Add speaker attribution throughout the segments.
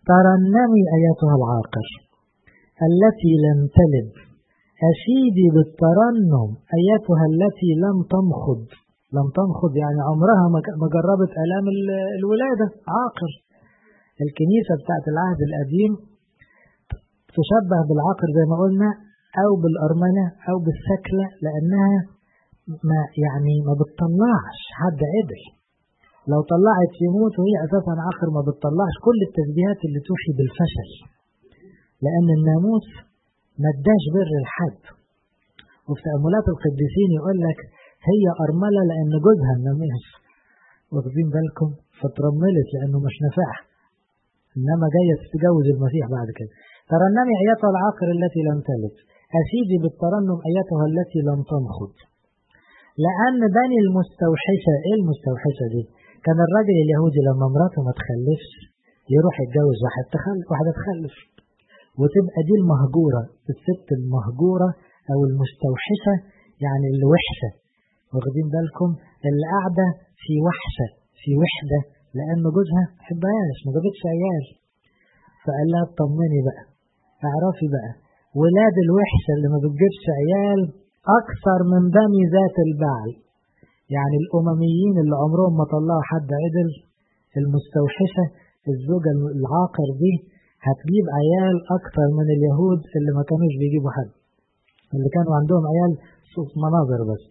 Speaker 1: ترنمي أيتها العاقر التي لم تلد أشيدي بالترنم أيتها التي لم تمخض لم تمخض يعني عمرها ما جربت آلام الولادة عاقر الكنيسة بتاعت العهد القديم تشبه بالعاقر زي ما قلنا أو بالأرملة أو بالسكلة لأنها ما يعني ما بتطلعش حد عدل لو طلعت يموت وهي أساسا عاقر ما بتطلعش كل التشبيهات اللي توحي بالفشل لأن الناموس ما اداش بر لحد وفي تأملات القديسين يقول لك هي أرملة لأن جوزها الناموس واخدين بالكم فترملت لأنه مش نافعها إنما جاية تتجوز المسيح بعد كده ترنمي أيتها العاقر التي لم تلد أفيدي بالترنم أيتها التي لم تنخض لأن بني المستوحشة إيه المستوحشة دي؟ كان الراجل اليهودي لما مراته ما تخلفش يروح يتجوز واحد تخلف واحدة تخلف وتبقى دي المهجورة الست المهجورة أو المستوحشة يعني الوحشة واخدين بالكم اللي قاعدة في وحشة في وحدة لأن جوزها ما حبهاش ما جابتش عيال فقال لها اطمني بقى اعرفي بقى ولاد الوحشة اللي ما بتجيبش عيال أكثر من بني ذات البعل يعني الأمميين اللي عمرهم ما طلعوا حد عدل المستوحشة الزوجة العاقر دي هتجيب عيال أكثر من اليهود اللي ما كانوش بيجيبوا حد اللي كانوا عندهم عيال صوف مناظر بس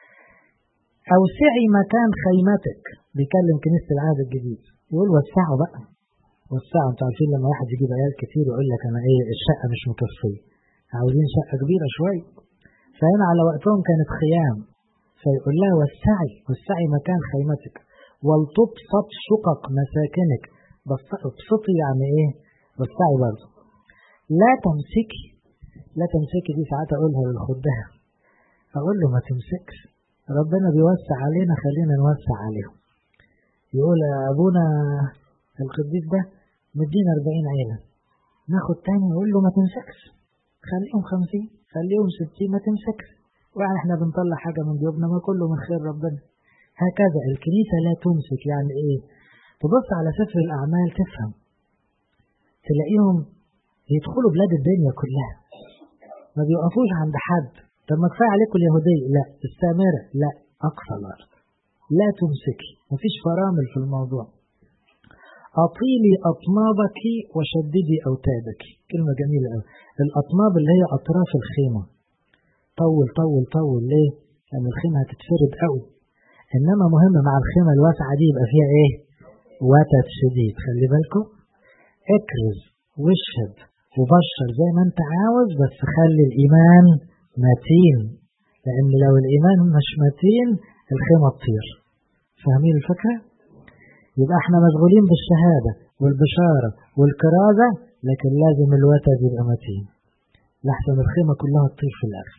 Speaker 1: أوسعي مكان خيمتك بيكلم كنيسة العهد الجديد يقول وسعوا بقى وسعوا انتوا عارفين لما واحد يجيب عيال كتير يقول لك أنا إيه الشقة مش مكفية عاوزين شقة كبيرة شوية فهنا على وقتهم كانت خيام فيقول لها وسعي وسعي مكان خيمتك ولتبسط شقق مساكنك بس ابسطي يعني ايه وسعي برضه لا تمسكي لا تمسكي دي ساعات اقولها للخدام اقول له ما تمسكش ربنا بيوسع علينا خلينا نوسع عليهم يقول ابونا القديس ده مدينا 40 عيله ناخد تاني يقول له ما تمسكش خليهم 50 خليهم 60 ما تمسكش ويعني احنا بنطلع حاجة من جيوبنا ما كله من خير ربنا هكذا الكنيسة لا تمسك يعني ايه تبص على سفر الأعمال تفهم تلاقيهم يدخلوا بلاد الدنيا كلها ما بيوقفوش عند حد طب ما كفاية عليكم اليهودية لا السامرة لا أقصى الأرض لا تمسكي مفيش فرامل في الموضوع أطيلي أطنابك وشددي أوتادك كلمة جميلة أوي الأطناب اللي هي أطراف الخيمة طول طول طول ليه؟ لأن الخيمة هتتفرد قوي إنما مهم مع الخيمة الواسعة دي يبقى فيها إيه؟ وتد شديد خلي بالكم اكرز واشهد وبشر زي ما أنت عاوز بس خلي الإيمان متين لأن لو الإيمان مش متين الخيمة تطير فاهمين الفكرة؟ يبقى احنا مشغولين بالشهادة والبشارة والكرازة لكن لازم الوتد يبقى متين لحسن الخيمة كلها تطير في الأرض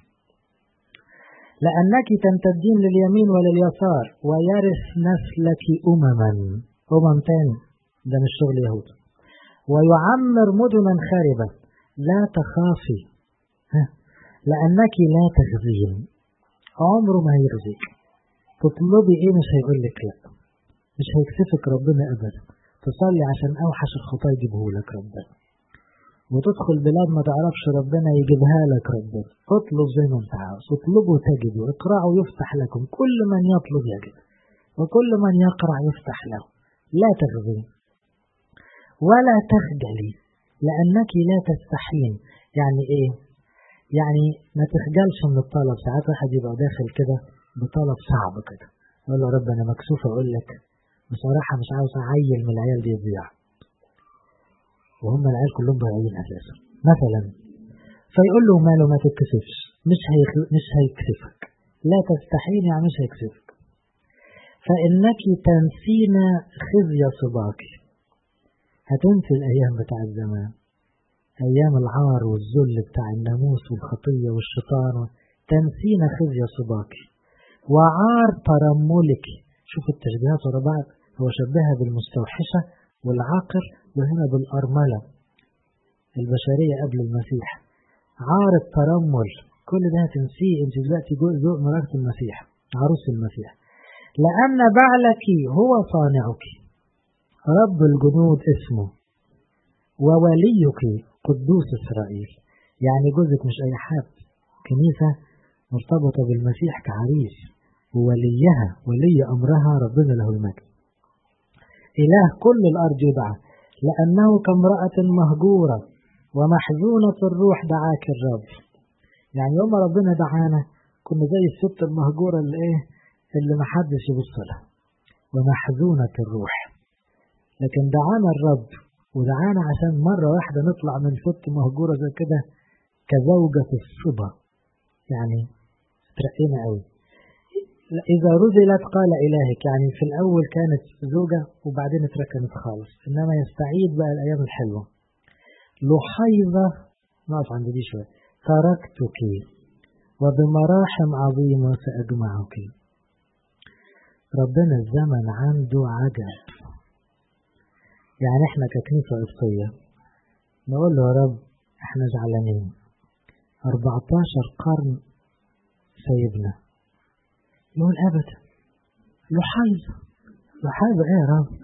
Speaker 1: لأنك تمتدين لليمين ولليسار ويرث نسلك أمما أمم تاني ده مش شغل يهود ويعمر مدنا خاربة لا تخافي لأنك لا تخزين عمره ما هيرزيك تطلبي ايه مش هيقول لك لا مش هيكسفك ربنا ابدا تصلي عشان اوحش الخطايا يجيبه لك ربنا وتدخل بلاد ما تعرفش ربنا يجيبها لك ربنا اطلب زي ما انت عاوز اطلبوا تجدوا اقرأوا يفتح لكم كل من يطلب يجد وكل من يقرأ يفتح له لا تغزي ولا تخجلي لأنك لا تستحين يعني ايه يعني ما تخجلش من الطلب ساعات واحد يبقى داخل كده بطلب صعب كده يقول له رب انا مكسوف اقول لك بصراحة مش عاوز اعيل من العيال دي تضيع وهم العيال كلهم ضايعين اساسا مثلا فيقول له ماله ما تتكسفش مش هيخ... مش هيكسفك لا تستحين يعني مش هيكسفك فانك تنسين خزي صباك هتنسي الايام بتاع الزمان ايام العار والذل بتاع الناموس والخطيه والشيطان تنسين خزي صباك وعار ترملك شوف التشبيهات ورا بعض هو شبهها بالمستوحشة والعاقر وهنا بالأرملة البشرية قبل المسيح عار الترمل كل ده هتنسيه انت دلوقتي ذوق مرارة المسيح عروس المسيح لأن بعلك هو صانعك رب الجنود اسمه ووليك قدوس إسرائيل يعني جوزك مش أي حد كنيسة مرتبطة بالمسيح كعريس ووليها ولي أمرها ربنا له المجد إله كل الأرض يدعى لأنه كامرأة مهجورة ومحزونة الروح دعاك الرب يعني يوم ربنا دعانا كنا زي الست المهجورة اللي إيه اللي محدش يبص لها ومحزونة الروح لكن دعانا الرب ودعانا عشان مرة واحدة نطلع من ست مهجورة زي كده كزوجة الصبا يعني ترقينا قوي إذا رذلت قال إلهك يعني في الأول كانت زوجة وبعدين اتركنت خالص إنما يستعيد بقى الأيام الحلوة لحيظة نقف عند دي شوية تركتك وبمراحم عظيمة سأجمعك ربنا الزمن عنده عجب يعني احنا ككنيسة قبطية نقول له يا رب احنا زعلانين 14 قرن سيبنا يقول ابدا لحيظة لحيظة ايه يا رب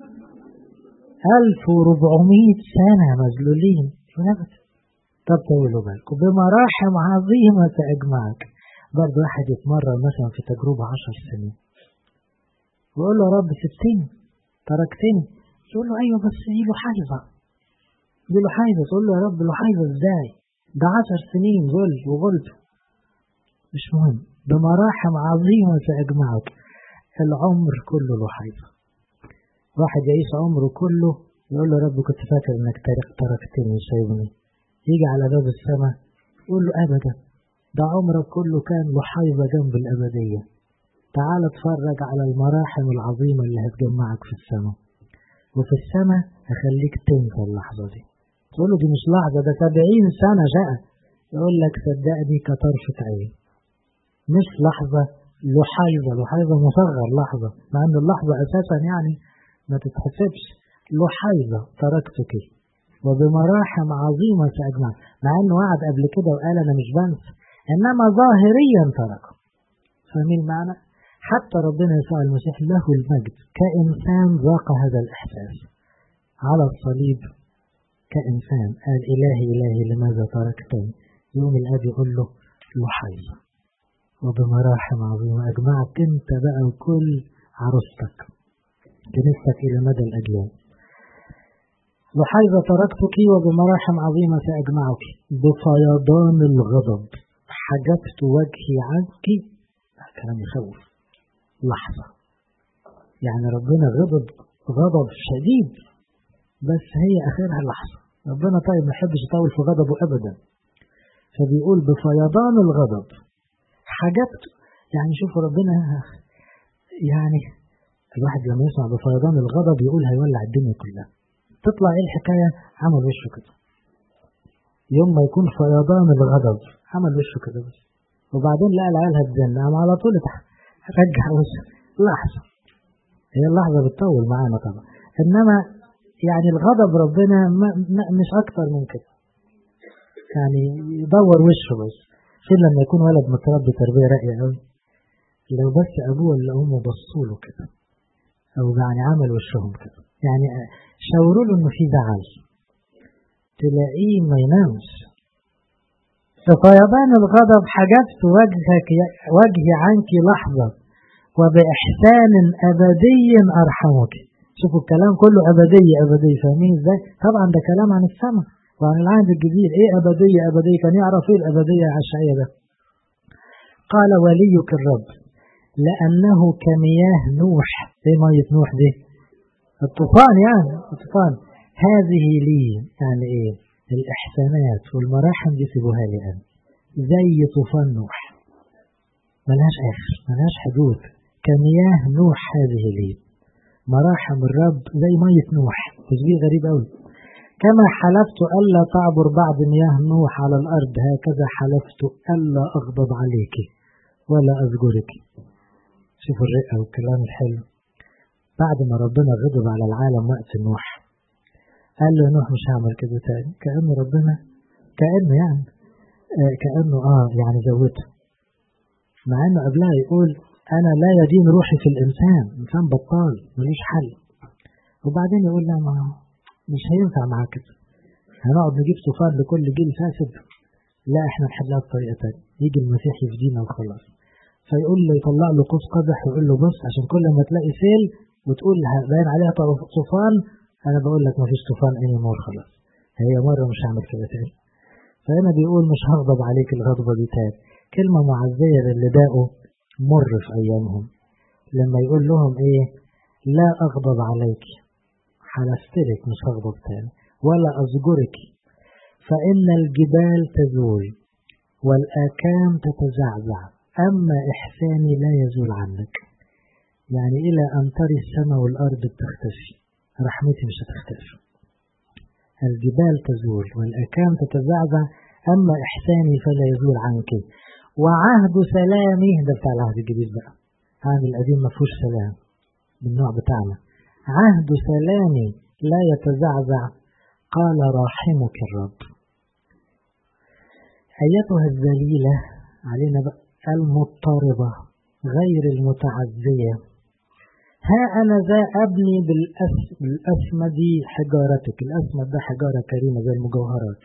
Speaker 1: 1400 سنة مذلولين يقول ابدا طب طولوا بالكم بمراحم عظيمة سأجمعك برضه واحد يتمرن مثلا في تجربة عشر سنين ويقول له يا رب سبتني تركتني تقول له ايوه بس دي له حاجزه دي له حاجزه تقول له يا رب له حاجزه ازاي ده عشر سنين ذل وغلط مش مهم بمراحم عظيمة سأجمعك العمر كله له حاجزه واحد يعيش عمره كله يقول له يا رب كنت فاكر انك تركتني سايبني يجي على باب السماء يقول له ابدا ده عمرك كله كان له حاجزه جنب الابديه تعال اتفرج على المراحم العظيمة اللي هتجمعك في السماء وفي السماء هخليك تنسى اللحظة دي تقول له دي مش لحظة ده سبعين سنة جاء يقول لك صدقني كطرفة عين مش لحظة لحيظة لحيظة مصغر لحظة مع ان اللحظة اساسا يعني ما تتحسبش لحيظة تركتك وبمراحم عظيمة سأجمع مع انه وعد قبل كده وقال انا مش بنسى انما ظاهريا تركه فاهمين المعنى؟ حتى ربنا يسوع المسيح له المجد كإنسان ذاق هذا الإحساس على الصليب كإنسان قال إلهي إلهي لماذا تركتني يوم الآب يقول له لحيظة وبمراحم عظيمة أجمعك أنت بقى وكل عروستك كنيستك إلى مدى الأجيال لحيظة تركتك وبمراحم عظيمة سأجمعك بفيضان الغضب حجبت وجهي عنك كلام يخوف لحظة يعني ربنا غضب غضب شديد بس هي آخرها لحظة ربنا طيب ما يحبش يطول في غضبه أبدا فبيقول بفيضان الغضب حاجبت يعني شوفوا ربنا يعني الواحد لما يسمع بفيضان الغضب يقول هيولع الدنيا كلها تطلع ايه الحكاية عمل وشه كده يوم ما يكون فيضان الغضب عمل وشه كده بس وبعدين لقى العيال هتزن قام على طول رجع وشه لحظة هي اللحظة بتطول معانا طبعا إنما يعني الغضب ربنا ما ما مش أكتر من كده يعني يدور وشه بس فين لما يكون ولد متربي تربية راقية قوي لو بس أبوه ولا أمه بصوا له كده أو يعني عمل وشهم كده يعني شاوروا له إنه في زعل تلاقيه ما ينامش ففيضان الغضب حجبت وجهك وجهي عنك لحظة وبإحسان أبدي أرحمك شوفوا الكلام كله أبدي أبدي فاهمين إزاي؟ طبعا ده كلام عن السماء وعن العهد الجديد إيه أبدية أبدية كان يعرف إيه الأبدية على الشعية ده قال وليك الرب لأنه كمياه نوح إيه مية نوح دي؟ الطوفان يعني الطوفان هذه لي يعني إيه؟ الإحسانات والمراحم دي سيبوها لي أنا زي طوفان نوح ملهاش آخر ملهاش حدود كمياه نوح هذه لي مراحم الرب زي مية نوح تشبيه غريب أوي كما حلفت ألا تعبر بعد مياه نوح على الأرض هكذا حلفت ألا أغضب عليك ولا أذكرك شوفوا الرئة والكلام الحلو بعد ما ربنا غضب على العالم وقت نوح قال له نوح مش هعمل كده تاني كأنه ربنا كأنه يعني آه كأنه آه يعني زوده مع أنه قبلها يقول أنا لا يدين روحي في الإنسان إنسان بطال ملوش حل وبعدين يقول لا ما مش هينفع معاه كده هنقعد نجيب طوفان لكل جيل فاسد لا احنا نحلها بطريقة تانية يجي المسيح يفدينا وخلاص فيقول له يطلع له قوس قزح ويقول له بص عشان كل ما تلاقي سيل وتقول باين عليها طوفان انا بقول لك مفيش طوفان اني مور خلاص هي مرة مش هعمل كده تاني فهنا بيقول مش هغضب عليك الغضبة دي تاني كلمة معزية للي داقوا مر في أيامهم لما يقول لهم إيه لا أغضب عليك حلفتلك مش هغضب تاني ولا أزجرك فإن الجبال تزول والآكام تتزعزع أما إحساني لا يزول عنك يعني إلى أن تري السماء والأرض بتختفي رحمتي مش هتختفي الجبال تزول والأكام تتزعزع أما إحساني فلا يزول عنك وعهد سلامي ده بتاع العهد الجديد بقى العهد القديم ما فيهوش سلام بالنوع بتاعنا عهد سلامي لا يتزعزع قال راحمك الرب أيتها الذليلة علينا بقى المضطربة غير المتعزية ها أنا ذا أبني بالأس بالأسمد حجارتك الأسمد ده حجارة كريمة زي المجوهرات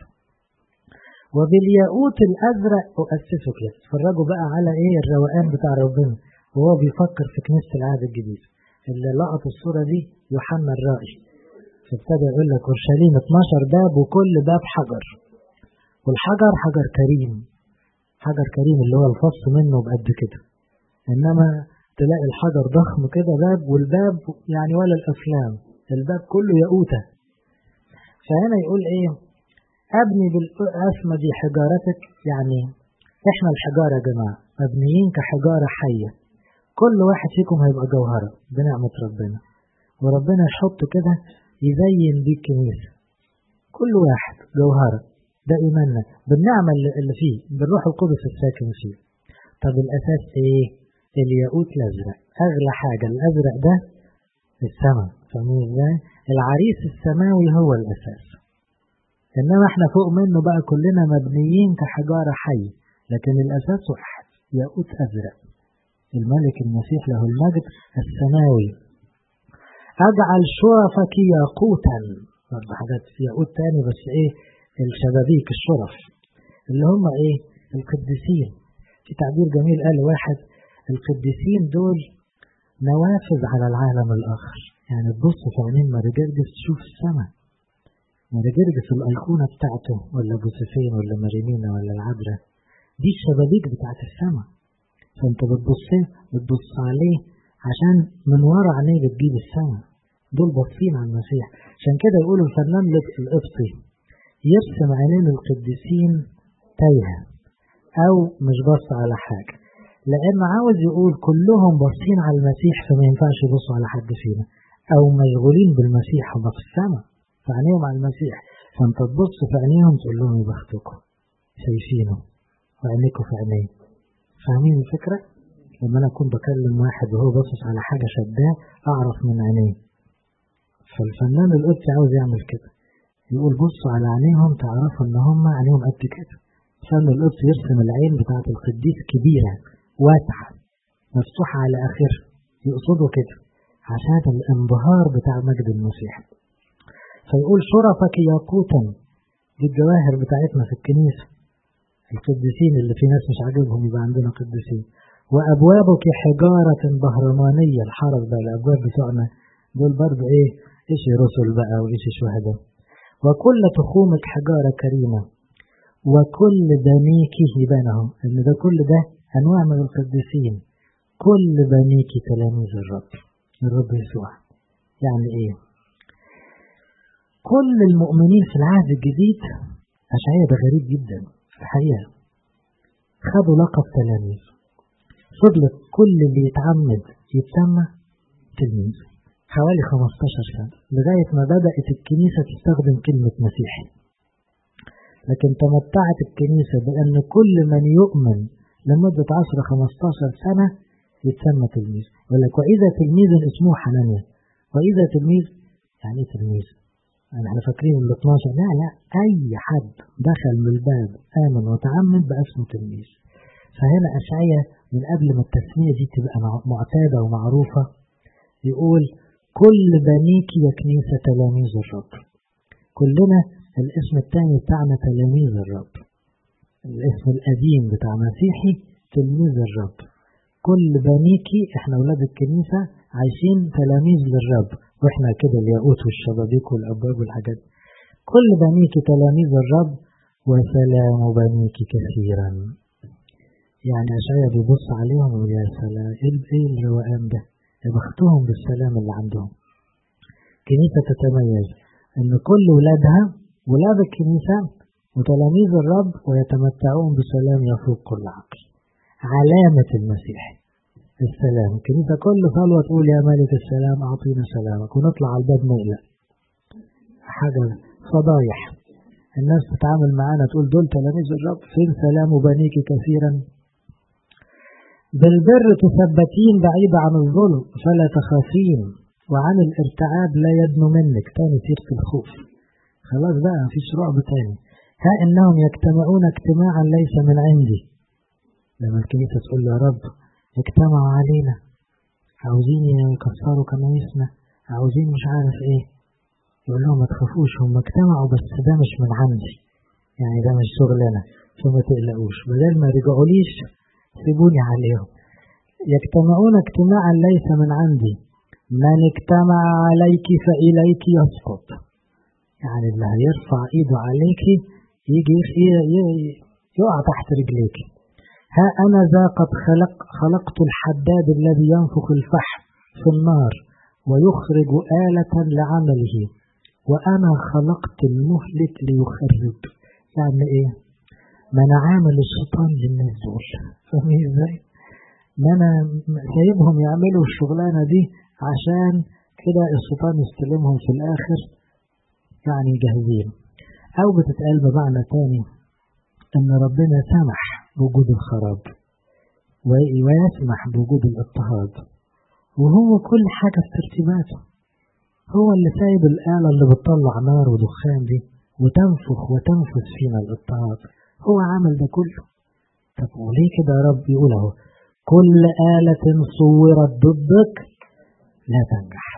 Speaker 1: وبالياقوت الأزرق أؤسسك اتفرجوا بقى على إيه الروقان بتاع ربنا وهو بيفكر في كنيسة العهد الجديد اللي لقط الصورة دي يوحنا الرائي فابتدى يقول لك أورشليم 12 باب وكل باب حجر والحجر حجر كريم حجر كريم اللي هو الفص منه بقد كده إنما تلاقي الحجر ضخم كده باب والباب يعني ولا الأفلام الباب كله ياقوتة فهنا يقول إيه أبني بالأسمد حجارتك يعني إحنا الحجارة يا جماعة مبنيين كحجارة حية كل واحد فيكم هيبقى جوهرة بنعمة ربنا وربنا يحط كده يزين بيه الكنيسة كل واحد جوهرة ده إيماننا بالنعمة اللي فيه بالروح القدس الساكن فيه طب الأساس إيه؟ الياقوت الأزرق أغلى حاجة الأزرق ده السماء فاهمين إزاي؟ العريس السماوي هو الأساس إنما إحنا فوق منه بقى كلنا مبنيين كحجارة حي لكن الأساس واحد ياقوت أزرق الملك المسيح له المجد السماوي أجعل شرفك ياقوتا برضه حاجات ياقوت تاني بس إيه الشبابيك الشرف اللي هم إيه القديسين في تعبير جميل قال واحد القديسين دول نوافذ على العالم الآخر يعني تبص في عينين مارجرجس تشوف السماء مارجرجس الأيقونة بتاعته ولا جوزيفين ولا مارينينا ولا العذراء دي الشبابيك بتاعت السماء فانت بتبص بتبص عليه عشان من ورا عينيه بتجيب السماء دول باصين على المسيح عشان كده يقولوا الفنان القبطي يرسم عينين القديسين تايهه او مش باص على حاجه لان عاوز يقول كلهم باصين على المسيح فما ينفعش يبصوا على حد فينا او مشغولين بالمسيح هم في السماء في عينيهم على المسيح فانت تبص في عينيهم تقول لهم يا بختكم شايفينه وعينيكم في عينيه فاهمين الفكرة؟ لما أنا أكون بكلم واحد وهو باصص على حاجة شداه أعرف من عينيه فالفنان القدسي عاوز يعمل كده يقول بصوا على عينيهم تعرفوا إن هم عينيهم قد كده الفن القدسي يرسم العين بتاعة القديس كبيرة واسعة مفتوحة على آخرها يقصدوا كده عشان الانبهار بتاع مجد المسيح فيقول شرفك ياقوتا دي الجواهر بتاعتنا في الكنيسة القديسين اللي في ناس مش عاجبهم يبقى عندنا قديسين وأبوابك حجارة بهرمانية الحرس بقى الأبواب بتوعنا دول برضه إيه إيش رسل بقى وإيش شهداء وكل تخومك حجارة كريمة وكل بنيك بنهم إن ده كل ده أنواع من القديسين كل بنيك تلاميذ الرب الرب يسوع يعني إيه كل المؤمنين في العهد الجديد أشعية ده غريب جدا في الحقيقة خدوا لقب تلاميذ فضلت كل اللي يتعمد يتسمى تلميذ حوالي 15 سنة لغاية ما بدأت الكنيسة تستخدم كلمة مسيحي لكن تمتعت الكنيسة بأن كل من يؤمن لمدة 10 15 سنة يتسمى تلميذ يقول لك وإذا تلميذ اسمه حنانيا وإذا تلميذ يعني ايه تلميذ؟ يعني احنا فاكرين ال 12 لا لا أي حد دخل من الباب آمن وتعمد بقى اسمه تلميذ فهنا أشعية من قبل ما التسمية دي تبقى معتادة ومعروفة يقول كل بنيك يا كنيسة تلاميذ الرب كلنا الاسم الثاني بتاعنا تلاميذ الرب الاسم القديم بتاع مسيحي تلميذ الرب كل بنيكي احنا ولاد الكنيسة عايشين تلاميذ للرب واحنا كده الياقوت والشبابيك والابواب والحاجات كل بنيكي تلاميذ الرب وسلام بنيكي كثيرا يعني أشعيا بيبص عليهم ويقول يا سلام ايه الروقان ده يا بختهم بالسلام اللي عندهم كنيسة تتميز ان كل ولادها ولاد الكنيسة وتلاميذ الرب ويتمتعون بسلام يفوق كل عقل علامة المسيح السلام الكنيسة كل صلوة تقول يا ملك السلام أعطينا سلامك ونطلع على الباب نقلق حاجة فضايح الناس تتعامل معانا تقول دول تلاميذ الرب فين سلام بنيك كثيرا بالبر تثبتين بعيدة عن الظلم فلا تخافين وعن الارتعاب لا يدنو منك تاني سيرة الخوف خلاص بقى مفيش رعب تاني ها إنهم يجتمعون اجتماعا ليس من عندي لما الكنيسة تقول يا رب اجتمعوا علينا عاوزين يكسروا كنايسنا عاوزين مش عارف ايه يقول لهم ما تخافوش هم اجتمعوا بس ده مش من عندي يعني ده مش شغلنا فما تقلقوش بدل ما رجعوليش سيبوني عليهم يجتمعون اجتماعا ليس من عندي من اجتمع عليك فإليك يسقط يعني اللي هيرفع ايده عليك يجي يقع تحت رجليك ها أنا ذا قد خلق خلقت الحداد الذي ينفخ الفحم في النار ويخرج آلة لعمله وأنا خلقت المهلك ليخرب يعني إيه؟ ما أنا عامل الشيطان للناس دول فاهمين إزاي؟ ما أنا سايبهم يعملوا الشغلانة دي عشان كده الشيطان يستلمهم في الآخر يعني جاهزين أو بتتقال بمعنى تاني إن ربنا سمح بوجود الخراب ويسمح بوجود الاضطهاد وهو كل حاجة في ترتيباته هو اللي سايب الآلة اللي بتطلع نار ودخان دي وتنفخ وتنفذ فينا الاضطهاد هو عمل ده كله طب وليه كده يا رب يقول اهو كل آلة صورت ضدك لا تنجح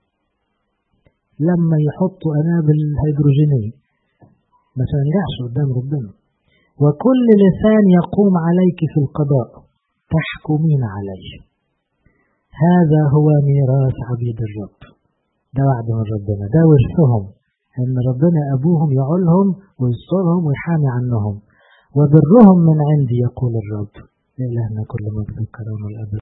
Speaker 1: لما يحطوا أنابل هيدروجينية ما تنجحش قدام ربنا وكل لسان يقوم عليك في القضاء تحكمين عليه هذا هو ميراث عبيد الرب ده وعد من ربنا ده ورثهم ان ربنا ابوهم يعولهم ويسترهم ويحامي عنهم وبرهم من عندي يقول الرب لإلهنا كل مجد الكرامه الابد